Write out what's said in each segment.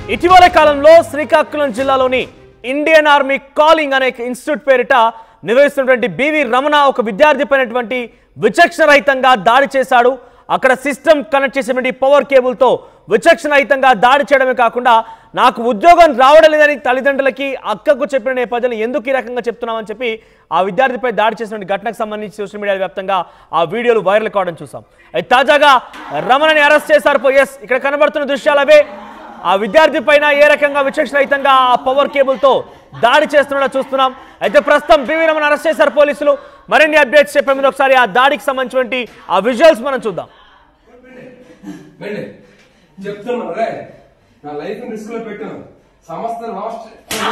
ఇటీవల కాలంలో శ్రీకాకుళం జిల్లాలోని ఇండియన్ ఆర్మీ కాలింగ్ అనే ఇన్స్టిట్యూట్ పేరిట నిర్వహిస్తున్నటువంటి బివి రమణ ఒక విద్యార్థి పైనటువంటి విచక్షణ రహితంగా దాడి చేశాడు అక్కడ సిస్టమ్ కనెక్ట్ చేసినటువంటి పవర్ కేబుల్తో విచక్షణ రహితంగా దాడి చేయడమే కాకుండా నాకు ఉద్యోగం రావడం లేదని తల్లిదండ్రులకి అక్కకు చెప్పిన నేపథ్యంలో ఎందుకు ఈ రకంగా చెప్తున్నామని చెప్పి ఆ విద్యార్థిపై దాడి చేసినటువంటి ఘటనకు సంబంధించి సోషల్ మీడియా వ్యాప్తంగా ఆ వీడియోలు వైరల్ కావడం చూసాం అయితే తాజాగా రమణని అరెస్ట్ చేశారు ఎస్ ఇక్కడ కనబడుతున్న దృశ్యాలు అవే ఆ విద్యార్థి పైన ఏ రకంగా విచక్షణ రహితంగా ఆ పవర్ కేబుల్ తో దాడి చేస్తున్నట్టు చూస్తున్నాం అయితే ప్రస్తుతం బివి రమణ అరెస్ట్ చేశారు పోలీసులు మరిన్ని అప్డేట్స్ చెప్పే ముందు ఒకసారి ఆ దాడికి సంబంధించినటువంటి ఆ విజువల్స్ మనం చూద్దాం వెళ్ళి చెప్తున్నా రే నా లైఫ్ రిస్క్ లో పెట్టాను సంస్థ లాస్ట్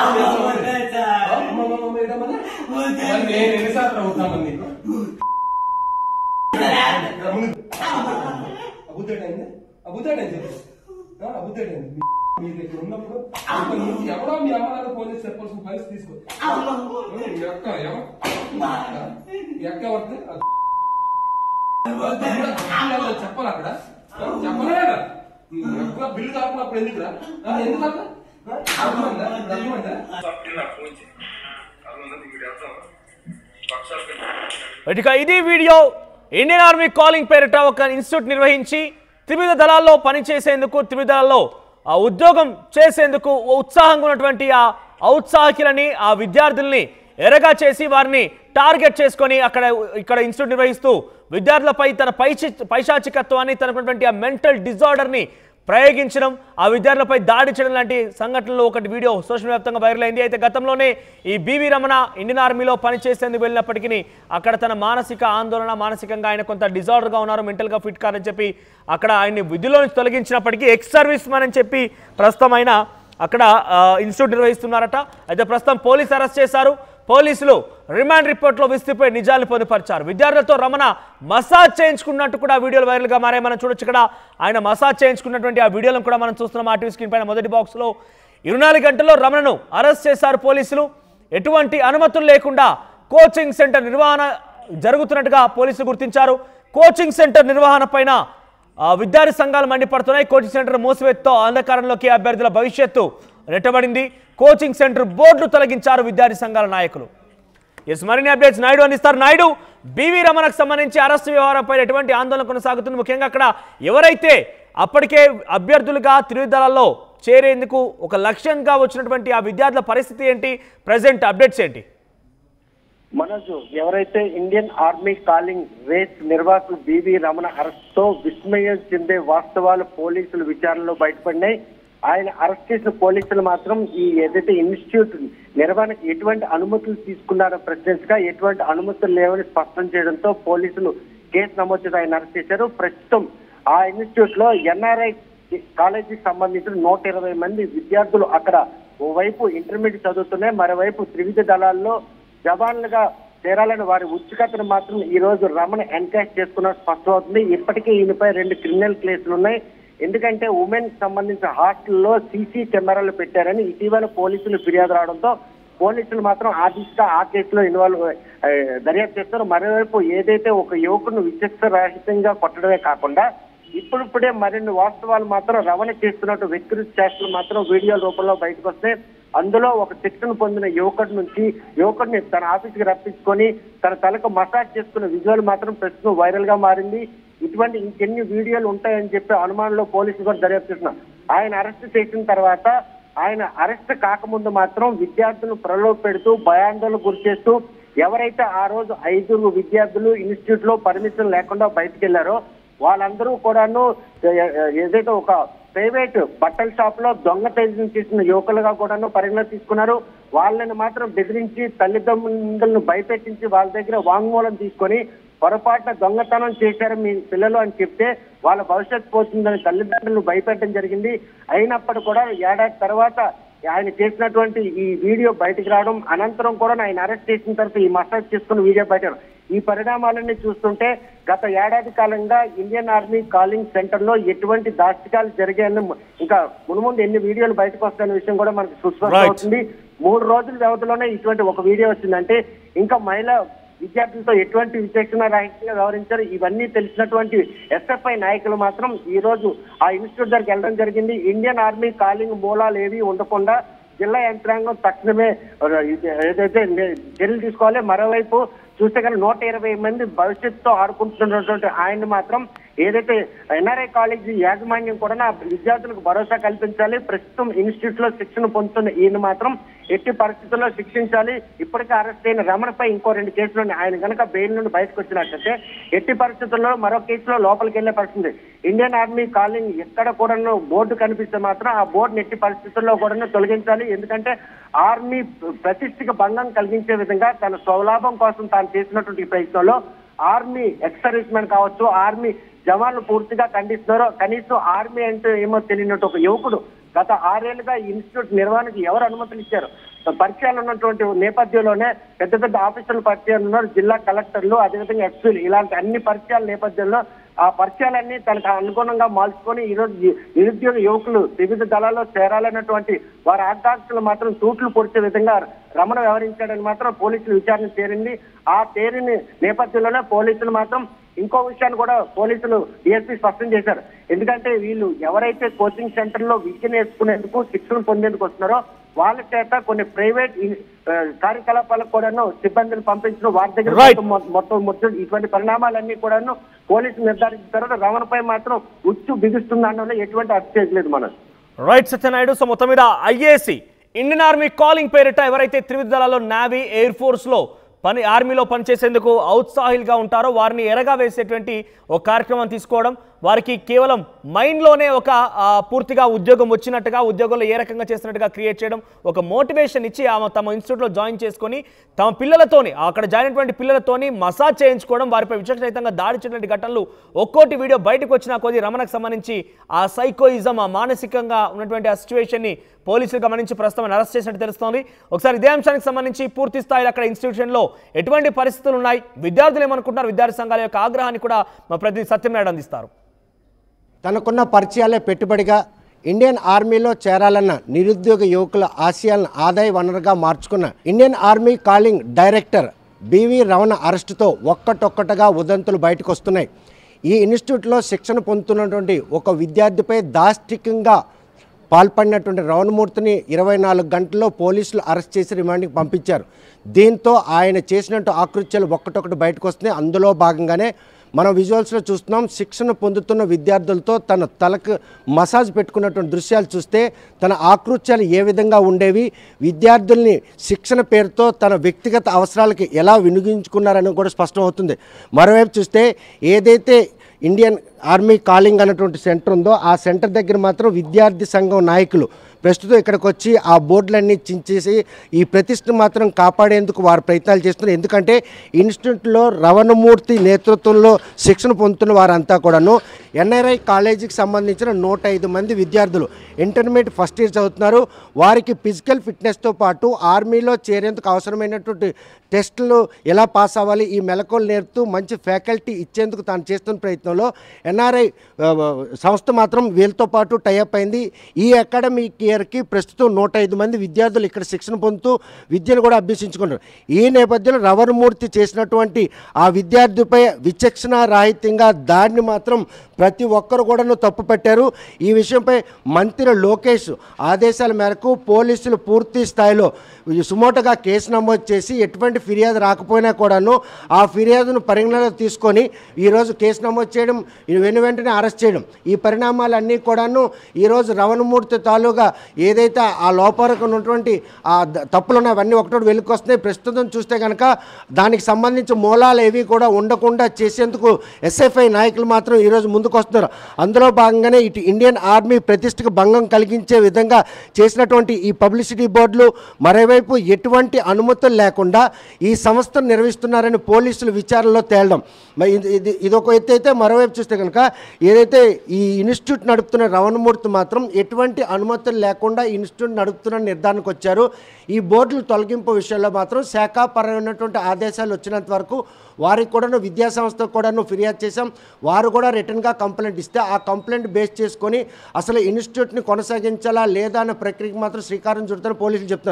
నేను ఎన్నిసార్లు అవుతాను నీకు అబుద్ధేటైంది అబుద్ధేటైంది చెప్పు ఆ, అబుద్ధేటైంది మీ- మీరు ఇక్కడ ఉన్నప్పుడు ఇక్కడ నుంచి ఎవడో మీ అమ్మ నాన్న ఫోన్ చేసి చెప్పాల్సిన పరిస్థితి తీసుకో మీ అక్క ఎవరు మీ అక్క ఎవరిది చెప్పాలి అక్కడ చెప్పలేదా ఎక్కడ బిల్లు కాకున్నప్పుడు ఎందుకురా ఆ, ఎందుకు అట్లా? ఆ, అర్థమైందా? అర్థమైందా? ఇక ఇది వీడియో ఇండియన్ ఆర్మీ కాలింగ్ పేరిట ఒక ఇన్స్టిట్యూట్ నిర్వహించి త్రివిధ దళాల్లో పనిచేసేందుకు త్రివిధ దళాల్లో ఆ ఉద్యోగం చేసేందుకు ఉత్సాహంగా ఉన్నటువంటి ఆ ఔత్సాహికులని ఆ విద్యార్థుల్ని ఎరగా చేసి వారిని టార్గెట్ చేసుకొని అక్కడ ఇక్కడ ఇన్స్టిట్యూట్ నిర్వహిస్తూ విద్యార్థులపై తన పైచి పైశాచికత్వాన్ని తనకున్నటువంటి ఆ మెంటల్ డిజార్డర్ని ప్రయోగించడం ఆ విద్యార్థులపై దాడి చేయడం లాంటి సంఘటనలు ఒకటి వీడియో సోషల్ వ్యాప్తంగా వైరల్ అయింది అయితే గతంలోనే ఈ బీవీ రమణ ఇండియన్ ఆర్మీలో పనిచేసేందుకు వెళ్ళినప్పటికీ అక్కడ తన మానసిక ఆందోళన మానసికంగా ఆయన కొంత డిజార్డర్గా ఉన్నారు మెంటల్గా ఫిట్ కారని చెప్పి అక్కడ ఆయన్ని విధుల్లో నుంచి తొలగించినప్పటికీ ఎక్స్ సర్వీస్ మ్యాన్ అని చెప్పి ప్రస్తుతం ఆయన అక్కడ ఆ, ఇన్స్టిట్యూట్ నిర్వహిస్తున్నారట అయితే ప్రస్తుతం పోలీసు అరెస్ట్ చేశారు పోలీసులు రిమాండ్ రిపోర్ట్లో విస్తుపై నిజాలు పొందుపరిచారు విద్యార్థులతో రమణ మసాజ్ చేయించుకున్నట్టు కూడా వీడియోలు వైరల్గా మారాయి మనం చూడొచ్చు ఇక్కడ ఆయన మసాజ్ చేయించుకున్నటువంటి ఆ వీడియోలను కూడా మనం చూస్తున్నాం ఆ టీవీ స్క్రీన్ పైన మొదటి బాక్స్లో ఇరవై నాలుగు గంటల్లో రమణను అరెస్ట్ చేశారు పోలీసులు ఎటువంటి అనుమతులు లేకుండా కోచింగ్ సెంటర్ నిర్వహణ జరుగుతున్నట్టుగా పోలీసులు గుర్తించారు కోచింగ్ సెంటర్ నిర్వహణ పైన ఆ, విద్యార్థి సంఘాలు మండిపడుతున్నాయి కోచింగ్ సెంటర్ మూసివేత్తో అంధకారంలోకి అభ్యర్థుల భవిష్యత్తు నెట్టబడింది కోచింగ్ సెంటర్ బోర్డులు తొలగించారు విద్యార్థి సంఘాల నాయకులు ఎస్ మరిన్ని అప్డేట్స్ నాయుడు అందిస్తారు నాయుడు బివి రమణకు సంబంధించి అరెస్టు వ్యవహారంపై ఎటువంటి ఆందోళన కొనసాగుతుంది ముఖ్యంగా అక్కడ ఎవరైతే అప్పటికే అభ్యర్థులుగా త్రివిధ చేరేందుకు ఒక లక్ష్యంగా వచ్చినటువంటి ఆ విద్యార్థుల పరిస్థితి ఏంటి ప్రజెంట్ అప్డేట్స్ ఏంటి మనోజ్ ఎవరైతే ఇండియన్ ఆర్మీ కాలింగ్ రేస్ నిర్వాహకులు బివి రమణ అరెస్ట్ తో విస్మయం చెందే వాస్తవాలు పోలీసులు విచారణలో బయటపడినాయి ఆయన అరెస్ట్ చేసిన పోలీసులు మాత్రం ఈ ఏదైతే ఇన్స్టిట్యూట్ నిర్వహణకు ఎటువంటి అనుమతులు తీసుకున్నారో ప్రెసిడెంట్ గా ఎటువంటి అనుమతులు లేవని స్పష్టం చేయడంతో పోలీసులు కేసు నమోదు చేసి ఆయన అరెస్ట్ చేశారు ప్రస్తుతం ఆ ఇన్స్టిట్యూట్ లో ఎన్ఆర్ఐ కాలేజీకి సంబంధించిన నూట ఇరవై మంది విద్యార్థులు అక్కడ ఓవైపు ఇంటర్మీడియట్ చదువుతున్నాయి మరోవైపు త్రివిధ దళాల్లో జవాన్లుగా చేరాలని వారి ఉత్సుకతను మాత్రం ఈ రోజు రమణ ఎన్కరేజ్ చేసుకున్నట్టు స్పష్టమవుతుంది ఇప్పటికే ఈయనపై రెండు క్రిమినల్ కేసులు ఉన్నాయి ఎందుకంటే ఉమెన్ సంబంధించిన హాస్టల్లో సీసీ కెమెరాలు పెట్టారని ఇటీవల పోలీసులు ఫిర్యాదు రావడంతో పోలీసులు మాత్రం ఆ దిశగా ఆ కేసులో ఇన్వాల్వ్ ఆ, దర్యాప్తు చేస్తారు మరోవైపు ఏదైతే ఒక యువకును విచక్షణ రహితంగా కొట్టడమే కాకుండా ఇప్పుడిప్పుడే మరిన్ని వాస్తవాలు మాత్రం రవాణ చేస్తున్నట్టు వ్యక్తిగత చేష్టలు మాత్రం వీడియో రూపంలో బయటకు వస్తే అందులో ఒక శిక్షణ పొందిన యువకుడి నుంచి యువకుడిని తన ఆఫీస్కి రప్పించుకొని తన తలకు మసాజ్ చేసుకున్న విజువల్ మాత్రం ప్రస్తుతం వైరల్ గా మారింది ఇటువంటి ఇంకెన్ని వీడియోలు ఉంటాయని చెప్పి అనుమానంలో పోలీసులు కూడా దర్యాప్తు చేస్తున్నారు ఆయన అరెస్ట్ చేసిన తర్వాత ఆయన అరెస్ట్ కాకముందు మాత్రం విద్యార్థులను ప్రలోభ పెడుతూ భయాందోళన గురి చేస్తూ ఎవరైతే ఆ రోజు ఐదుగురు విద్యార్థులు ఇన్స్టిట్యూట్ లో పర్మిషన్ లేకుండా బయటకు వెళ్లారో వాళ్ళందరూ కూడాను ఏ- ఏదైతే ఒక ప్రైవేట్ బట్టల షాప్ లో దొంగతనం చేసిన యువకులుగా కూడాను పరిగణలో తీసుకున్నారు వాళ్ళని మాత్రం బెదిరించి తల్లిదండ్రులను భయపెట్టించి వాళ్ళ దగ్గర వాంగ్మూలం తీసుకొని పొరపాటున దొంగతనం చేశారు మీ పిల్లలు అని చెప్తే వాళ్ళ భవిష్యత్తు పోతుందని తల్లిదండ్రులు భయపెట్టడం జరిగింది అయినప్పటి కూడా ఏడాది తర్వాత ఆయన చేసినటువంటి ఈ వీడియో బయటకు రావడం అనంతరం కూడా ఆయన అరెస్ట్ చేసిన తర్వాత ఈ మసాజ్ చేసుకున్న వీడియో బయట రావడం. ఈ పరిణామాలన్నీ చూస్తుంటే గత ఏడాది కాలంగా ఇండియన్ ఆర్మీ కాలింగ్ సెంటర్ లో ఎటువంటి దాష్టికాలు జరిగాయని ఇంకా మునుముందు ఎన్ని వీడియోలు బయటకు వస్తాయనే విషయం కూడా మనకు సుస్పష్టం Right. అవుతుంది మూడు రోజుల వ్యవధిలోనే ఇటువంటి ఒక వీడియో వచ్చిందంటే ఇంకా మహిళ విద్యార్థులతో ఎటువంటి విచక్షణ రాహిత్యంగా వ్యవహరించారు ఇవన్నీ తెలిసినటువంటి ఎస్ఎఫ్ఐ నాయకులు మాత్రం ఈ రోజు ఆ ఇన్స్టిట్యూట్ దగ్గరికి వెళ్ళడం జరిగింది ఇండియన్ ఆర్మీ కాలింగ్ మూలాలు ఏవి ఉండకుండా జిల్లా యంత్రాంగం తక్షణమే ఇది ఏదైతే నే- చర్యలు తీసుకోవాలి మరోవైపు చూస్తే కానీ నూట ఇరవై మంది భవిష్యత్తుతో ఆడుకుంటున్నటువంటి ఆయన మాత్రం ఏదైతే ఎన్ఆర్ఐ కాలేజీ యాజమాన్యం కూడా నా విద్యార్థులకు భరోసా కల్పించాలి ప్రస్తుతం ఇన్స్టిట్యూట్ లో శిక్షణ పొందుతున్న ఈయన మాత్రం ఎట్టి పరిస్థితుల్లో శిక్షించాలి ఇప్పటికే అరెస్ట్ అయిన రమణపై ఇంకో రెండు కేసులు ఉన్నాయి. ఆయన కనుక బెయిల్ నుండి బయటకు వచ్చినట్లయితే ఎట్టి పరిస్థితుల్లో మరో కేసులో లోపలికి వెళ్లే పరిస్థితి ఇండియన్ ఆర్మీ కాలింగ్ ఎక్కడ కూడా బోర్డు కనిపిస్తే మాత్రం ఆ బోర్డుని ఎట్టి పరిస్థితుల్లో కూడా తొలగించాలి ఎందుకంటే ఆర్మీ ప్రతిష్టకి భంగం కలిగించే విధంగా తన స్వలాభం కోసం తాను చేసినటువంటి ఈ ప్రయత్నంలో ఆర్మీ ఎక్స్ సర్వీస్ మెన్ కావచ్చు ఆర్మీ జవాన్లు పూర్తిగా ఖండిస్తున్నారు కనీసం ఆర్మీ అంటే ఏమో తెలియనట్టు ఒక యువకుడు గత ఆరేళ్లుగా ఈ ఇన్స్టిట్యూట్ నిర్వహణకు ఎవరు అనుమతులు ఇచ్చారు పరిచయాలు ఉన్నటువంటి నేపథ్యంలోనే పెద్ద పెద్ద ఆఫీసర్లు పరిచయాలు ఉన్నారు జిల్లా కలెక్టర్లు అదేవిధంగా ఎస్పీలు ఇలాంటి అన్ని పరిచయాల నేపథ్యంలో ఆ పరిచయాలన్నీ తనకు అనుగుణంగా మార్చుకొని ఈ రోజు ఈ నిరుద్యోగ యువకులు వివిధ దళాల్లో చేరాలన్నటువంటి వారి ఆకాంక్షలు మాత్రం తూట్లు పొడిచే విధంగా రమణ వ్యవహరించాడని మాత్రం పోలీసులు విచారణ చేరింది ఆ తేరిని నేపథ్యంలోనే పోలీసులు మాత్రం ఇంకో విషయాన్ని కూడా పోలీసులు డిఎస్పీ స్పష్టం చేశారు ఎందుకంటే వీళ్ళు ఎవరైతే కోచింగ్ సెంటర్ లో విద్య నేర్చుకునేందుకు శిక్షణ పొందేందుకు వస్తున్నారో వాళ్ళ చేత కొన్ని ప్రైవేట్ ఆ, కార్యకలాపాలకు కూడాను సిబ్బందిని పంపించడం వారి దగ్గర Right. మొత్తం- మొత్తం మొత్తం ఇటువంటి పరిణామాలన్నీ కూడాను పోలీసులు నిర్ధారించిన తర్వాత రమణపై మాత్రం ఉచ్చు బిగుస్తుంది అనడంలో ఎటువంటి అర్థం చేయలేదు మనం రైట్ సత్యనాయుడు సో మొత్తం మీద ఐఏసి ఇండియన్ ఆర్మీ కాలింగ్ పేరిట ఎవరైతే త్రివిధ దళాల్లో నావీ ఎయిర్ ఫోర్స్ లో పని ఆర్మీలో పనిచేసేందుకు ఔత్సాహిల్గా ఉంటారో వారిని ఎరగా వేసేటువంటి ఒక కార్యక్రమం తీసుకోవడం వారికి కేవలం మైండ్లోనే ఒక ఆ, పూర్తిగా ఉద్యోగం వచ్చినట్టుగా ఉద్యోగంలో ఏ రకంగా చేస్తున్నట్టుగా క్రియేట్ చేయడం ఒక మోటివేషన్ ఇచ్చి ఆమె తమ ఇన్స్టిట్యూట్లో జాయిన్ చేసుకొని తమ పిల్లలతోని అక్కడ జాయిన్ అయినటువంటి పిల్లలతోని మసాజ్ చేయించుకోవడం వారిపై విచక్షరహితంగా దాడి చేయటువంటి ఘటనలు ఒక్కోటి వీడియో బయటకు వచ్చిన కొద్ది రమణకు సంబంధించి ఆ సైకోయిజం ఆ మానసికంగా ఉన్నటువంటి ఆ సిచ్యువేషన్ని పోలీసులు గమనించి ప్రస్తుతం అరెస్ట్ చేసినట్టు తెలుస్తోంది ఒకసారి ఇదే అంశానికి సంబంధించి పూర్తి స్థాయిలో అక్కడ ఇన్స్టిట్యూషన్లో ఎటువంటి పరిస్థితులు ఉన్నాయి విద్యార్థులు ఏమనుకుంటున్నారు విద్యార్థి సంఘాల యొక్క ఆగ్రహాన్ని కూడా మా ప్రతినిధి సత్యనారాయణ అందిస్తారు తనకున్న పరిచయాలే పెట్టుబడిగా ఇండియన్ ఆర్మీలో చేరాలన్న నిరుద్యోగ యువకుల ఆశయాలను ఆదాయ వనరుగా మార్చుకున్న Indian army calling director BV Ramana అరెస్టుతో ఒక్కటొక్కటగా ఉదంతులు బయటకు వస్తున్నాయి ఈ ఇన్స్టిట్యూట్లో శిక్షణ పొందుతున్నటువంటి ఒక విద్యార్థిపై దాష్టికంగా పాల్పడినటువంటి రవణమూర్తిని ఇరవై నాలుగు గంటల్లో పోలీసులు అరెస్ట్ చేసి రిమాండ్కి పంపించారు దీంతో ఆయన చేసినట్టు ఆకృత్యాలు ఒక్కటొక్కటి బయటకు వస్తున్నాయి అందులో భాగంగానే మనం విజువల్స్లో చూస్తున్నాం శిక్షణ పొందుతున్న విద్యార్థులతో తన తలకు మసాజ్ పెట్టుకున్నటువంటి దృశ్యాలు చూస్తే తన ఆకృత్యాలు ఏ విధంగా ఉండేవి విద్యార్థుల్ని శిక్షణ పేరుతో తన వ్యక్తిగత అవసరాలకి ఎలా వినియోగించుకున్నారని కూడా స్పష్టం అవుతుంది మరోవైపు చూస్తే ఏదైతే ఇండియన్ ఆర్మీ కాలింగ్ అనేటువంటి సెంటర్ ఉందో ఆ సెంటర్ దగ్గర మాత్రం విద్యార్థి సంఘం నాయకులు ప్రస్తుతం ఇక్కడికి వచ్చి ఆ బోర్డులన్నీ చించేసి ఈ ప్రతిష్టను మాత్రం కాపాడేందుకు వారు ప్రయత్నాలు చేస్తున్నారు ఎందుకంటే ఇన్స్టిట్యూట్లో రవణమూర్తి నేతృత్వంలో శిక్షణ పొందుతున్న వారంతా కూడాను ఎన్ఆర్ఐ కాలేజీకి సంబంధించిన నూట ఐదు మంది విద్యార్థులు ఇంటర్మీడియట్ ఫస్ట్ ఇయర్ చదువుతున్నారు వారికి ఫిజికల్ ఫిట్నెస్తో పాటు ఆర్మీలో చేరేందుకు అవసరమైనటువంటి టెస్టులు ఎలా పాస్ అవ్వాలి ఈ మెలకువలు నేర్పుతూ మంచి ఫ్యాకల్టీ ఇచ్చేందుకు తాను చేస్తున్న ప్రయత్నంలో ఎన్ఆర్ఐ సంస్థ మాత్రం వీళ్ళతో పాటు టైఅప్ అయింది ఈ అకాడమిక్ ఇయర్కి ప్రస్తుతం నూట ఐదు మంది విద్యార్థులు ఇక్కడ శిక్షణ పొందుతూ విద్యను కూడా అభ్యసించుకున్నారు ఈ నేపథ్యంలో రవణమూర్తి చేసినటువంటి ఆ విద్యార్థిపై విచక్షణ రాహిత్యంగా దాడిని మాత్రం ప్రతి ఒక్కరు కూడాను తప్పు పెట్టారు ఈ విషయంపై మంత్రి లోకేష్ ఆదేశాల మేరకు పోలీసులు పూర్తి స్థాయిలో సుమోటగా కేసు నమోదు చేసి ఎటువంటి ఫిర్యాదు రాకపోయినా కూడాను ఆ ఫిర్యాదును పరిగణలోకి తీసుకొని ఈరోజు కేసు నమోదు చేయడం ఈ వెను వెంటనే అరెస్ట్ చేయడం ఈ పరిణామాలన్నీ కూడాను ఈరోజు రవణమూర్తి తాలూగా ఏదైతే ఆ లోపరకు ఉన్నటువంటి ఆ ద- తప్పులు ఉన్నాయి అవన్నీ ఒకటోటి వెలుకొస్తున్నాయి ప్రస్తుతం చూస్తే కనుక దానికి సంబంధించి మూలాలు ఏవి కూడా ఉండకుండా చేసేందుకు ఎస్ఎఫ్ఐ నాయకులు మాత్రం ఈరోజు ముందుకు వస్తున్నారు అందులో భాగంగానే ఇటు ఇండియన్ ఆర్మీ ప్రతిష్టకు భంగం కలిగించే విధంగా చేసినటువంటి ఈ పబ్లిసిటీ బోర్డులు మరోవైపు ఎటువంటి అనుమతులు లేకుండా ఈ సంస్థను నిర్వహిస్తున్నారని పోలీసులు విచారణలో తేలడం మరి ఇది ఇది ఇదొక ఎత్తు అయితే మరోవైపు చూస్తే కనుక ఏదైతే ఈ ఇన్స్టిట్యూట్ నడుపుతున్న రవణమూర్తి మాత్రం ఎటువంటి అనుమతులు లేకుండా ఈ ఇన్స్టిట్యూట్ నడుపుతున్న నిర్ధారణకు వచ్చారు ఈ బోర్డుల తొలగింపు విషయంలో మాత్రం శాఖాపరమైనటువంటి ఆదేశాలు వచ్చినంత వరకు వారికి కూడాను విద్యా సంస్థకు కూడాను ఫిర్యాదు చేశాం వారు కూడా రిటర్న్గా కంప్లైంట్ ఇస్తే ఆ కంప్లైంట్ బేస్ చేసుకొని అసలు ఇన్స్టిట్యూట్ని కొనసాగించాలా లేదా అనే ప్రక్రియకి మాత్రం శ్రీకారం చుడతారు పోలీసులు చెప్తున్నారు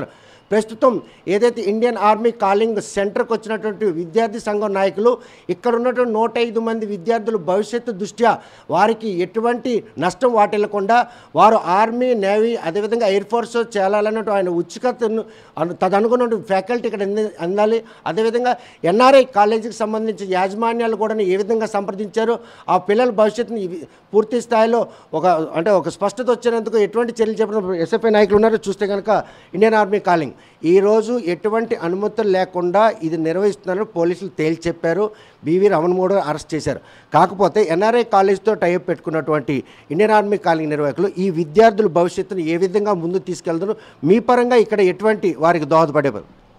ప్రస్తుతం ఏదైతే ఇండియన్ ఆర్మీ కాలింగ్ సెంటర్కి వచ్చినటువంటి విద్యార్థి సంఘం నాయకులు ఇక్కడ ఉన్నటువంటి నూట ఐదు మంది విద్యార్థులు భవిష్యత్తు దృష్ట్యా వారికి ఎటువంటి నష్టం వాటిల్లకుండా వారు ఆర్మీ నేవీ అదేవిధంగా ఎయిర్ ఫోర్స్ చేయాలన్నట్టు ఆయన ఉత్సుకతను అను- తదనుగుణ ఫ్యాకల్టీ ఇక్కడ అంది- అందాలి అదేవిధంగా ఎన్ఆర్ఐ కాలేజీకి సంబంధించి యాజమాన్యాలు కూడా ఏ విధంగా సంప్రదించారు ఆ పిల్లల భవిష్యత్తుని ఇవి- పూర్తి స్థాయిలో ఒక అంటే ఒక స్పష్టత వచ్చినందుకు ఎటువంటి చర్యలు చెప్పిన ఎస్ఎఫ్ఐ నాయకులు ఉన్నారో చూస్తే కనుక ఇండియన్ ఆర్మీ కాలింగ్ ఈరోజు ఎటువంటి అనుమతులు లేకుండా ఇది నిర్వహిస్తున్నారని పోలీసులు తేల్చి చెప్పారు బీవీ రమణమూడు అరెస్ట్ చేశారు కాకపోతే ఎన్ఆర్ఐ కాలేజ్తో టైప్ పెట్టుకున్నటువంటి ఇండియన్ ఆర్మీ కాలింగ్ నిర్వాహకులు ఈ విద్యార్థుల భవిష్యత్తును ఏ విధంగా ముందుకు తీసుకెళ్తారు మీ పరంగా ఇక్కడ ఎటువంటి వారికి దోహదపడే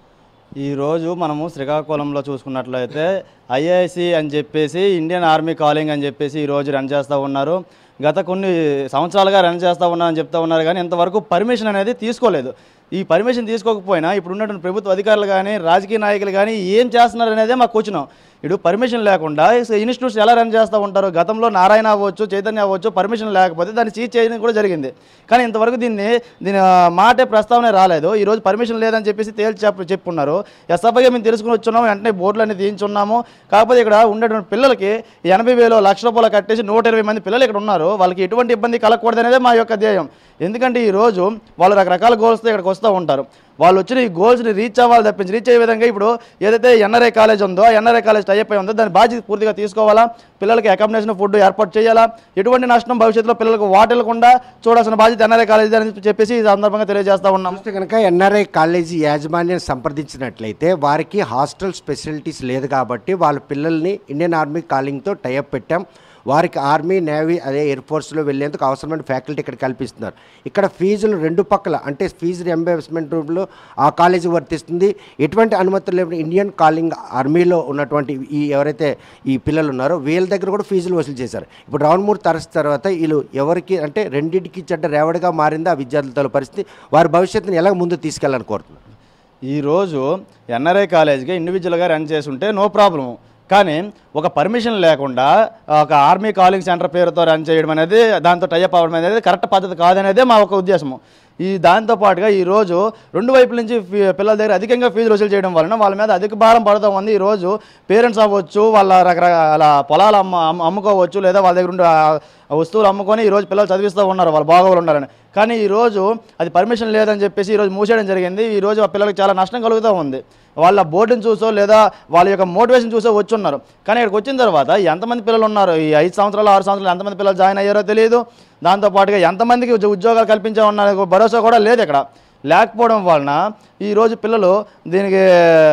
ఈరోజు మనము శ్రీకాకుళంలో చూసుకున్నట్లయితే ఐఐసి అని చెప్పేసి ఇండియన్ ఆర్మీ కాలింగ్ అని చెప్పేసి ఈరోజు రన్ చేస్తూ ఉన్నారు గత కొన్ని సంవత్సరాలుగా రన్ చేస్తూ ఉన్నారని చెప్తా ఉన్నారు కానీ ఇంతవరకు పర్మిషన్ అనేది తీసుకోలేదు ఈ పర్మిషన్ తీసుకోకపోయినా ఇప్పుడు ఉన్నటువంటి ప్రభుత్వ అధికారులు కానీ రాజకీయ నాయకులు కానీ ఏం చేస్తున్నారు అనేదే మాకు కూర్చున్నాం ఇప్పుడు పర్మిషన్ లేకుండా ఇన్స్టిట్యూట్స్ ఎలా రన్ చేస్తూ ఉంటారు గతంలో నారాయణ అవ్వచ్చు చైతన్య అవ్వచ్చు పర్మిషన్ లేకపోతే దాన్ని సీజ్ చేయడం కూడా జరిగింది కానీ ఇంతవరకు దీన్ని దీని ఆ, మాటే ప్రస్తావన రాలేదు ఈరోజు పర్మిషన్ లేదని చెప్పేసి తేల్చి చెప్ప చెప్పున్నారు ఎస్ఎఫ్ఐగా మేము తెలుసుకుని వచ్చున్నాము వెంటనే బోర్డులు అన్ని తీయించున్నాము కాకపోతే ఇక్కడ ఉండేటువంటి పిల్లలకి ఎనభై వేలు లక్ష రూపాయలు కట్టేసి నూట ఇరవై మంది పిల్లలు ఇక్కడ ఉన్నారు వాళ్ళకి ఎటువంటి ఇబ్బంది కలగకూడదు అనేది మా యొక్క ధ్యేయం ఎందుకంటే ఈ రోజు వాళ్ళు రకరకాల గోల్స్తో ఇక్కడికి వస్తూ ఉంటారు వాళ్ళు వచ్చిన ఈ గోల్స్ని రీచ్ అవ్వాలి తప్పించి రీచ్ అయ్యే విధంగా ఇప్పుడు ఏదైతే ఎన్ఆర్ఐ కాలేజ్ ఉందో ఎన్ఆర్ఐ కాలేజ్ టైప్ అయి ఉందో దాని బాధ్యత పూర్తిగా తీసుకోవాలా పిల్లలకి అకామిడేషన్ ఫుడ్ ఏర్పాటు చేయాలా ఎటువంటి నష్టం భవిష్యత్తులో పిల్లలకు వాటిల్లకుండా చూడాల్సిన బాధ్యత ఎన్ఆర్ఐ కాలేజ్ అని చెప్పేసి ఈ సందర్భంగా తెలియజేస్తా ఉన్నాం చూస్తే కనుక ఎన్ఆర్ఐ కాలేజీ యాజమాన్యం సంప్రదించినట్లయితే వారికి హాస్టల్ ఫెసిలిటీస్ లేదు కాబట్టి వాళ్ళ పిల్లల్ని ఇండియన్ ఆర్మీ కాలింగ్తో టైఅప్ పెట్టాం వారికి ఆర్మీ నేవీ అదే ఎయిర్ ఫోర్స్లో వెళ్ళేందుకు అవసరమైన ఫ్యాకల్టీ ఇక్కడ కల్పిస్తున్నారు ఇక్కడ ఫీజులు రెండు పక్కల అంటే ఫీజు రియంబర్స్మెంట్ రూపంలో ఆ కాలేజీ వర్తిస్తుంది ఎటువంటి అనుమతులు లేకుండా ఇండియన్ కాలింగ్ ఆర్మీలో ఉన్నటువంటి ఈ ఎవరైతే ఈ పిల్లలు ఉన్నారో వీళ్ళ దగ్గర కూడా ఫీజులు వసూలు చేశారు ఇప్పుడు రావణమూర్తి అరెస్ట్ తర్వాత వీళ్ళు ఎవరికి అంటే రెండింటికి చెడ్డ రేవడిగా మారింది ఆ విద్యార్థుల పరిస్థితి వారి భవిష్యత్తుని ఎలా ముందు తీసుకెళ్ళాలని కోరుతున్నారు ఈరోజు ఎన్ఆర్ఐ కాలేజ్కి ఇండివిజువల్గా రన్ చేసి ఉంటే నో ప్రాబ్లం కానీ ఒక పర్మిషన్ లేకుండా ఒక ఆర్మీ కాలింగ్ సెంటర్ పేరుతో రన్ చేయడం అనేది దాంతో టైఅప్ అవ్వడం అనేది కరెక్ట్ పద్ధతి కాదనేదే మా ఒక ఉద్దేశము ఈ దాంతో పాటుగా ఈరోజు రెండు వైపుల నుంచి ఫీ- పిల్లల దగ్గర అధికంగా ఫీజులు వసూలు చేయడం వలన వాళ్ళ మీద అధిక భారం పడుతూ ఉంది ఈరోజు పేరెంట్స్ అవ్వచ్చు వాళ్ళ రకరకాల పొలాలు అమ్మ అమ్ము- అమ్ముకోవచ్చు లేదా వాళ్ళ దగ్గర ఉండే ఆ- ఆ వస్తువులు అమ్ముకొని ఈరోజు పిల్లలు చదివిస్తూ ఉన్నారు వాళ్ళు బాగోలు ఉండాలని కానీ ఈరోజు అది పర్మిషన్ లేదని చెప్పేసి ఈరోజు మూసేయడం జరిగింది ఈరోజు ఆ పిల్లలకు చాలా నష్టం కలుగుతూ ఉంది వాళ్ళ బోర్డుని చూసో లేదా వాళ్ళ యొక్క మోటివేషన్ చూసో వచ్చి ఉన్నారు కానీ ఇక్కడికి వచ్చిన తర్వాత ఎంతమంది పిల్లలు ఉన్నారు ఈ ఐదు సంవత్సరాలు ఆరు సంవత్సరాలు ఎంతమంది పిల్లలు జాయిన్ అయ్యారో తెలియదు దాంతోపాటుగా ఎంతమందికి ఉద్యో- ఉద్యోగాలు కల్పించే ఉన్న భరోసా కూడా లేదు ఇక్కడ లేకపోవడం వలన ఈరోజు పిల్లలు దీనికి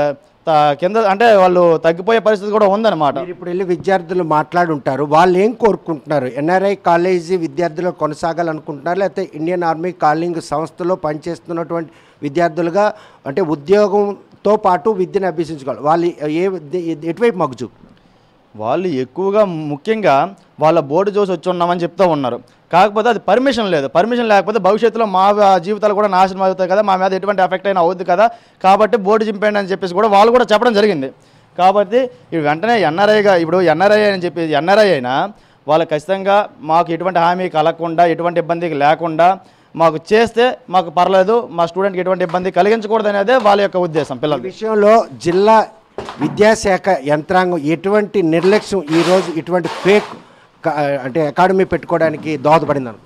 త- కింద అంటే వాళ్ళు తగ్గిపోయే పరిస్థితి కూడా ఉందన్నమాట మీరు ఇప్పుడు వెళ్ళి విద్యార్థులు మాట్లాడుంటారు వాళ్ళు ఏం కోరుకుంటున్నారు ఎన్ఆర్ఐ కాలేజీ విద్యార్థులు కొనసాగాలనుకుంటున్నారు లేకపోతే ఇండియన్ ఆర్మీ కాలింగ్ సంస్థలో పనిచేస్తున్నటువంటి విద్యార్థులుగా అంటే ఉద్యోగంతో పాటు విద్యను అభ్యసించుకోవాలి వాళ్ళు ఏ ఎటువైపు మొగ్గు చూపు వాళ్ళు ఎక్కువగా ముఖ్యంగా వాళ్ళ బోర్డు చూసి వచ్చి ఉన్నామని చెప్తూ ఉన్నారు కాకపోతే అది పర్మిషన్ లేదు పర్మిషన్ లేకపోతే భవిష్యత్తులో మా జీవితాలు కూడా నాశనం అవుతాయి కదా మా మీద ఎటువంటి ఎఫెక్ట్ అయినా అవుద్ది కదా కాబట్టి బోర్డు చింపేయండి అని చెప్పేసి కూడా వాళ్ళు కూడా చెప్పడం జరిగింది కాబట్టి ఇవి వెంటనే ఎన్ఆర్ఐగా ఇప్పుడు ఎన్ఆర్ఐ అని చెప్పి ఎన్ఆర్ఐ అయినా వాళ్ళు ఖచ్చితంగా మాకు ఎటువంటి హామీ కలగకుండా ఎటువంటి ఇబ్బంది లేకుండా మాకు చేస్తే మాకు పర్లేదు మా స్టూడెంట్కి ఎటువంటి ఇబ్బంది కలిగించకూడదు అనేదే వాళ్ళ యొక్క ఉద్దేశం ఈ పిల్లలు విషయంలో జిల్లా విద్యాశాఖ యంత్రాంగం ఎటువంటి నిర్లక్ష్యం ఈరోజు ఇటువంటి ఫేక్ అంటే అకాడమీ పెట్టుకోవడానికి దోహదపడింది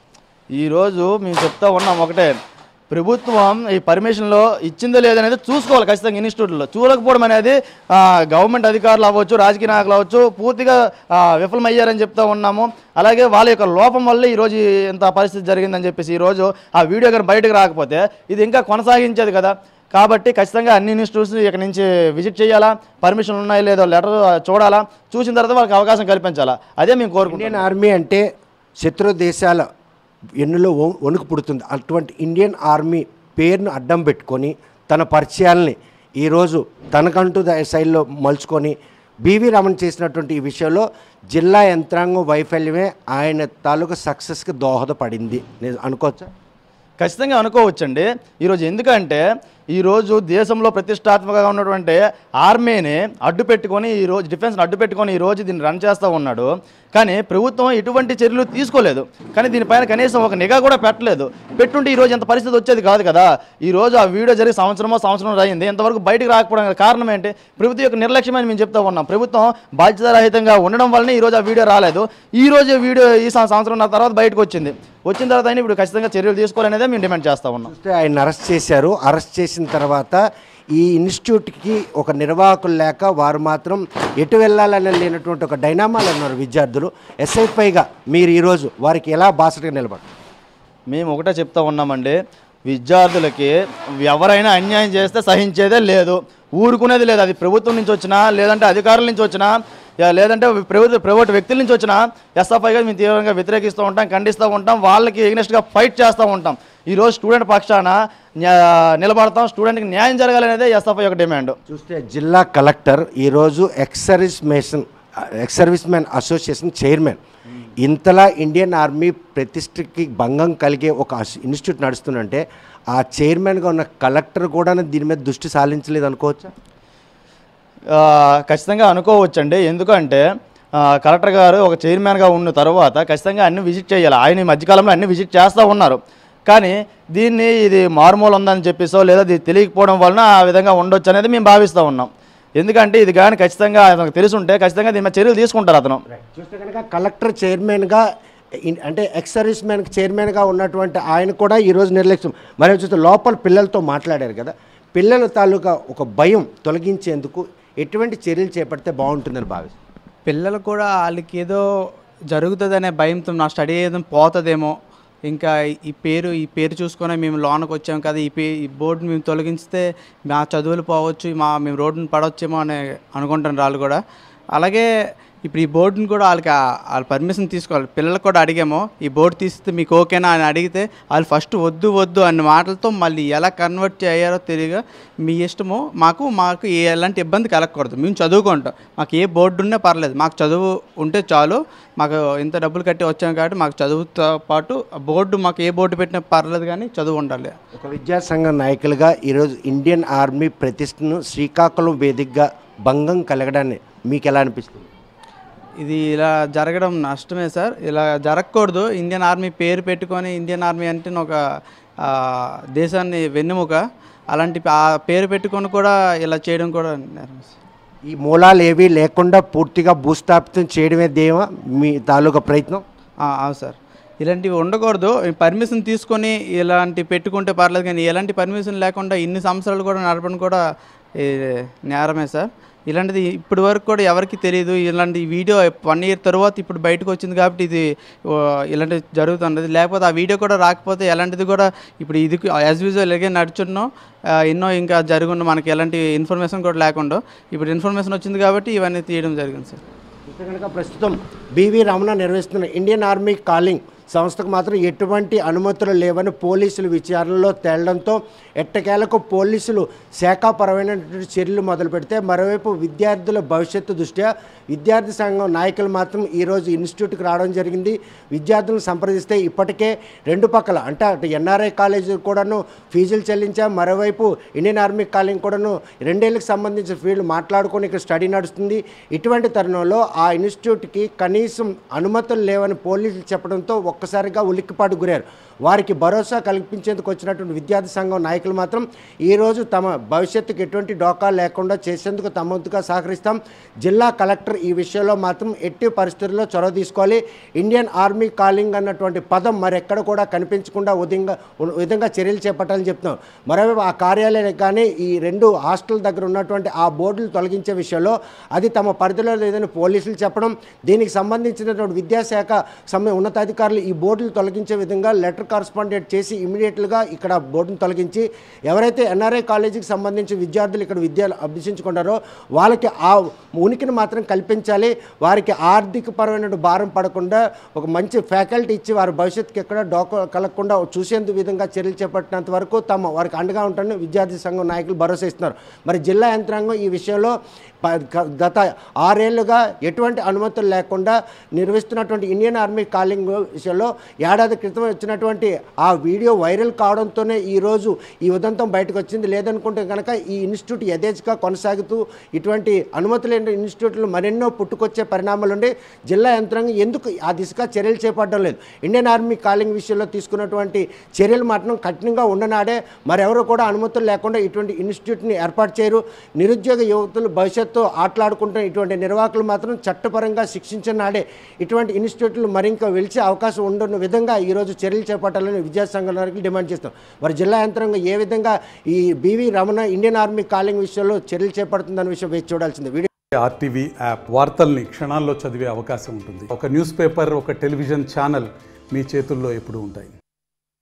ఈరోజు మేము చెప్తా ఉన్నాం ఒకటే ప్రభుత్వం ఈ పర్మిషన్లో ఇచ్చిందో లేదనేది చూసుకోవాలి ఖచ్చితంగా ఇన్స్టిట్యూట్లో చూడకపోవడం అనేది ఆ, గవర్నమెంట్ అధికారులు అవ్వచ్చు రాజకీయ నాయకులు అవ్వచ్చు పూర్తిగా ఆ, విఫలమయ్యారని చెప్తా ఉన్నాము అలాగే వాళ్ళ యొక్క లోపం వల్ల ఈరోజు ఇంత పరిస్థితి జరిగిందని చెప్పేసి ఈరోజు ఆ వీడియో కానీ బయటకు రాకపోతే ఇది ఇంకా కొనసాగించేది కదా కాబట్టి ఖచ్చితంగా అన్ని ఇన్స్టిట్యూట్స్ ఇక్కడ నుంచి విజిట్ చేయాలా పర్మిషన్ ఉన్నాయో లేదో లెటర్ చూడాలా చూసిన తర్వాత వాళ్ళకి అవకాశం కల్పించాలా అదే మేము కోరుకుంటున్నాం ఇండియన్ ఆర్మీ అంటే శత్రు దేశాల ఎన్నులో వ- వణుకు పుడుతుంది అటువంటి ఇండియన్ ఆర్మీ పేరును అడ్డం పెట్టుకొని తన పరిచయాల్ని ఈరోజు తనకంటూ ద- శైలిలో మలుచుకొని బీవీ రమణ చేసినటువంటి ఈ విషయంలో జిల్లా యంత్రాంగం వైఫల్యమే ఆయన తాలూకు సక్సెస్కి దోహదపడింది నేను అనుకోవచ్చా ఖచ్చితంగా అనుకోవచ్చండి ఈరోజు ఎందుకంటే ఈరోజు దేశంలో ప్రతిష్టాత్మకంగా ఉన్నటువంటి ఆర్మీని అడ్డు పెట్టుకొని ఈ రోజు డిఫెన్స్ని అడ్డు పెట్టుకొని ఈ రోజు దీన్ని రన్ చేస్తూ ఉన్నాడు కానీ ప్రభుత్వం ఎటువంటి చర్యలు తీసుకోలేదు కానీ దీనిపైన కనీసం ఒక నిఘా కూడా పెట్టలేదు పెట్టుంటే ఈ రోజు ఎంత పరిస్థితి వచ్చేది కాదు కదా ఈ రోజు ఆ వీడియో జరిగి సంవత్సరమో సంవత్సరం అయింది ఇంతవరకు బయటకు రాకపోవడం గల కారణం ఏంటి ప్రభుత్వం యొక్క నిర్లక్ష్యమని మేము చెప్తా ఉన్నాం ప్రభుత్వం బాధ్యతారహితంగా ఉండడం వల్లనే ఈ రోజు ఆ వీడియో రాలేదు ఈ రోజు వీడియో ఈ సం- సంవత్సరం తర్వాత బయటకు వచ్చింది వచ్చిన తర్వాత అయినా ఇప్పుడు ఖచ్చితంగా చర్యలు తీసుకోవాలనేదే మేము డిమాండ్ చేస్తా ఉన్నాం చూస్తే ఆయన అరెస్ట్ చేశారు అరెస్ట్ చేసిన తర్వాత ఈ ఇన్స్టిట్యూట్కి ఒక నిర్వాహకులు లేక వారు మాత్రం ఎటు వెళ్ళాలని లేనటువంటి ఒక డైనామాలు ఉన్నారు విద్యార్థులు ఎస్ఐపైగా మీరు ఈరోజు వారికి ఎలా బాసటగా నిలబడతారు మేము ఒకటే చెప్తా ఉన్నామండి విద్యార్థులకి ఎవరైనా అన్యాయం చేస్తే సహించేదే లేదు ఊరుకునేది లేదు అది ప్రభుత్వం నుంచి వచ్చినా లేదంటే అధికారుల నుంచి వచ్చినా యా- లేదంటే ప్రభుత్వ ప్రైవేట్ వ్యక్తుల నుంచి వచ్చినా ఎస్ఎఫ్ఐగా మేము తీవ్రంగా వ్యతిరేకిస్తూ ఉంటాం ఖండిస్తూ ఉంటాం వాళ్ళకి ఎగ్నెస్ట్గా ఫైట్ చేస్తూ ఉంటాం ఈరోజు స్టూడెంట్ పక్షాన న్యా- నిలబడతాం స్టూడెంట్కి న్యాయం జరగాలనేదే ఎస్ఎఫ్ఐ యొక్క డిమాండ్ చూస్తే జిల్లా కలెక్టర్ ఈరోజు ఎక్స్ సర్వీస్ మేషన్ ex service man association chairman ఇంతలా ఇండియన్ ఆర్మీ ప్రతిష్టకి భంగం కలిగే ఒక అస్- ఇన్స్టిట్యూట్ నడుస్తుందంటే ఆ చైర్మన్గా ఉన్న కలెక్టర్ కూడా దీని మీద దృష్టి సాధించలేదు అనుకోవచ్చా ఆ, ఖచ్చితంగా అనుకోవచ్చండి ఎందుకంటే ఆ, కలెక్టర్ గారు ఒక చైర్మన్గా ఉన్న తర్వాత ఖచ్చితంగా అన్ని విజిట్ చేయాలి ఆయన ఈ మధ్యకాలంలో అన్ని విజిట్ చేస్తూ ఉన్నారు కానీ దీన్ని ఇది మారుమూల ఉందని చెప్పేసో లేదా ఇది తెలియకపోవడం వలన ఆ విధంగా ఉండొచ్చు అనేది మేము భావిస్తూ ఉన్నాం ఎందుకంటే ఇది కానీ ఖచ్చితంగా అతనికి తెలిసి ఉంటే ఖచ్చితంగా దీని మీద చర్యలు తీసుకుంటారు అతను చూస్తే కనుక కలెక్టర్ చైర్మన్గా ఇన్- అంటే ఎక్స్ సర్వీస్ మ్యాన్ చైర్మన్గా ఉన్నటువంటి ఆయన కూడా ఈరోజు నిర్లక్ష్యం మరి చూస్తే లోపల పిల్లలతో మాట్లాడారు కదా పిల్లల తాలూకా ఒక భయం తొలగించేందుకు ఎటువంటి చర్యలు చేపడితే బాగుంటుందని భావిస్తారు పిల్లలు కూడా వాళ్ళకి ఏదో జరుగుతుందనే భయంతో నా స్టడీ ఏదో పోతుందేమో ఇంకా ఈ పేరు ఈ పేరు చూసుకొని మేము లోనకి వచ్చాం కదా ఈ పే ఈ బోర్డుని మేము తొలగిస్తే మా చదువులు పోవచ్చు మా మేము రోడ్డుని పడవచ్చేమో అని అనుకుంటున్నారు వాళ్ళు కూడా అలాగే ఇప్పుడు ఈ బోర్డుని కూడా వాళ్ళకి ఆ- వాళ్ళ పర్మిషన్ తీసుకోవాలి పిల్లలకు కూడా అడిగాము ఈ బోర్డు తీస్తే మీకు ఓకేనా అని అడిగితే వాళ్ళు ఫస్ట్ వద్దు వద్దు అన్న మాటలతో మళ్ళీ ఎలా కన్వర్ట్ చేయారో తెలియగా మీ ఇష్టము మాకు మాకు ఏ ఎలాంటి ఇబ్బంది కలగకూడదు మేము చదువుకుంటాం మాకు ఏ బోర్డు ఉన్నా పర్లేదు మాకు చదువు ఉంటే చాలు మాకు ఇంత డబ్బులు కట్టి వచ్చాం కాబట్టి మాకు చదువుతో పాటు ఆ బోర్డు మాకు ఏ బోర్డు పెట్టినా పర్లేదు కానీ చదువు ఉండాలి ఒక విద్యాసంఘ నాయకులుగా ఈరోజు ఇండియన్ ఆర్మీ ప్రతిష్టను శ్రీకాకుళం వేదికగా భంగం కలగడాన్ని మీకు ఎలా అనిపిస్తుంది ఇది ఇలా జరగడం నష్టమే సార్ ఇలా జరగకూడదు ఇండియన్ ఆర్మీ పేరు పెట్టుకొని ఇండియన్ ఆర్మీ అంటే ఒక ఆ, దేశాన్ని వెన్నెముక అలాంటి ఆ పేరు పెట్టుకొని కూడా ఇలా చేయడం కూడా నేరం సార్. ఈ మూలాలు ఏవి లేకుండా పూర్తిగా భూస్థాపితం చేయడమే దేవా మీ తాలూకా ప్రయత్నం ఆ, అవును సార్ ఇలాంటివి ఉండకూడదు పర్మిషన్ తీసుకొని ఇలాంటి పెట్టుకుంటే పర్లేదు కానీ ఎలాంటి పర్మిషన్ లేకుండా ఇన్ని సంవత్సరాలు కూడా నడపడం కూడా ఏ, నేరమే సార్ ఇలాంటిది ఇప్పటి వరకు కూడా ఎవరికి తెలియదు ఇలాంటి వీడియో వన్ ఇయర్ తర్వాత ఇప్పుడు బయటకు వచ్చింది కాబట్టి ఇది ఓ, ఇలాంటిది జరుగుతున్నది లేకపోతే ఆ వీడియో కూడా రాకపోతే ఎలాంటిది కూడా ఇప్పుడు ఇది యాజ్ యూజువల్ ఇలాగే నడుచున్నాం ఆ, ఎన్నో ఇంకా జరుగున్న మనకి ఎలాంటి ఇన్ఫర్మేషన్ కూడా లేకుండా ఇప్పుడు ఇన్ఫర్మేషన్ వచ్చింది కాబట్టి ఇవన్నీ తీయడం జరిగింది సార్ చూస్తే కనుక ప్రస్తుతం బివి రమణ నిర్వహిస్తున్న ఇండియన్ ఆర్మీ కాలింగ్ సంస్థకు మాత్రం ఎటువంటి అనుమతులు లేవని పోలీసులు విచారణలో తేలడంతో ఎట్టకేలకు పోలీసులు శాఖాపరమైనటువంటి చర్యలు మొదలు పెడితే మరోవైపు విద్యార్థుల భవిష్యత్తు దృష్ట్యా విద్యార్థి సంఘం నాయకులు మాత్రం ఈరోజు ఇన్స్టిట్యూట్కి రావడం జరిగింది విద్యార్థులను సంప్రదిస్తే ఇప్పటికే రెండు పక్కల అంటే అటు ఎన్ఆర్ఐ కాలేజీ కూడాను ఫీజులు చెల్లించాం మరోవైపు ఇండియన్ ఆర్మీ కాలేజ్ కూడాను రెండేళ్ళకి సంబంధించిన ఫీల్డ్ మాట్లాడుకొని ఇక్కడ స్టడీ నడుస్తుంది ఇటువంటి తరుణంలో ఆ ఇన్స్టిట్యూట్కి కనీసం అనుమతులు లేవని పోలీసులు చెప్పడంతో ఒక్కసారిగా ఉలిక్కిపాటు గురారు వారికి భరోసా కల్పించేందుకు వచ్చినటువంటి విద్యార్థి సంఘం నాయకులు మాత్రం ఈరోజు తమ భవిష్యత్తుకు ఎటువంటి డోకా లేకుండా చేసేందుకు తమ వంతుగా సహకరిస్తాం జిల్లా కలెక్టర్ ఈ విషయంలో మాత్రం ఎట్టి పరిస్థితుల్లో చొరవ తీసుకోవాలి ఇండియన్ ఆర్మీ కాలింగ్ అన్నటువంటి పదం మరెక్కడ కూడా కనిపించకుండా ఉదయంగా విధంగా చర్యలు చేపట్టాలని చెప్తున్నాం మరోవైపు ఆ కార్యాలయం కానీ ఈ రెండు హాస్టల్ దగ్గర ఉన్నటువంటి ఆ బోర్డులు తొలగించే విషయంలో అది తమ పరిధిలో లేదని పోలీసులు చెప్పడం దీనికి సంబంధించినటువంటి విద్యాశాఖ సమ ఉన్నతాధికారులు ఈ బోర్డులు తొలగించే విధంగా లెటర్ కరస్పాండెంట్ చేసి ఇమీడియట్లుగా ఇక్కడ బోర్డును తొలగించి ఎవరైతే ఎన్ఆర్ఐ కాలేజీకి సంబంధించి విద్యార్థులు ఇక్కడ విద్యలు అభ్యసించుకుంటారో వాళ్ళకి ఆ ఉనికిని మాత్రం కల్పించాలి వారికి ఆర్థిక పరమైన భారం పడకుండా ఒక మంచి ఫ్యాకల్టీ ఇచ్చి వారి భవిష్యత్తుకి ఎక్కడ డోక కలగకుండా చూసేందుకు విధంగా చర్యలు చేపట్టినంత వరకు తమ వారికి అండగా ఉంటారని విద్యార్థి సంఘం నాయకులు భరోసా ఇస్తున్నారు మరి జిల్లా యంత్రాంగం ఈ విషయంలో ప- గ- గత ఆరేళ్లుగా ఎటువంటి అనుమతులు లేకుండా నిర్వహిస్తున్నటువంటి ఇండియన్ ఆర్మీ కాలింగ్ విషయంలో ఏడాది క్రితం వచ్చినటువంటి చేసినటువంటి ఆ వీడియో వైరల్ కావడంతోనే ఈరోజు ఈ ఉదంతం బయటకు వచ్చింది లేదనుకుంటే కనుక ఈ ఇన్స్టిట్యూట్ యథేచ్ఛగా కొనసాగుతూ ఇటువంటి అనుమతి లేని ఇన్స్టిట్యూట్లు మరెన్నో పుట్టుకొచ్చే పరిణామాలు ఉండి జిల్లా యంత్రాంగం ఎందుకు ఆ దిశగా చర్యలు చేపట్టడం లేదు ఇండియన్ ఆర్మీ కాలింగ్ విషయంలో తీసుకున్నటువంటి చర్యలు మాత్రం కఠినంగా ఉండనాడే మరెవరు కూడా అనుమతులు లేకుండా ఇటువంటి ఇన్స్టిట్యూట్ని ఏర్పాటు చేయరు నిరుద్యోగ యువతులు భవిష్యత్తు ఆటలాడుకుంటున్న ఇటువంటి నిర్వాహకులు మాత్రం చట్టపరంగా శిక్షించిన నాడే ఇటువంటి ఇన్స్టిట్యూట్లు మరింక వెలిచే అవకాశం ఉండని విధంగా ఈరోజు చర్యలు చేపట్టాలని విద్యాసంఘ నాయకులు డిమాండ్ చేస్తాం మరి జిల్లా యంత్రాంగం ఏ విధంగా ఈ BV Ramana Indian army calling విషయంలో చర్యలు చేపడుతుందన్న విషయం వేచి చూడాల్సింది వీడియో ఆర్టీవీ యాప్ వార్తల్ని క్షణాల్లో చదివే అవకాశం ఉంటుంది ఒక న్యూస్ పేపర్ ఒక టెలివిజన్ ఛానల్ మీ చేతుల్లో ఎప్పుడూ ఉంటాయి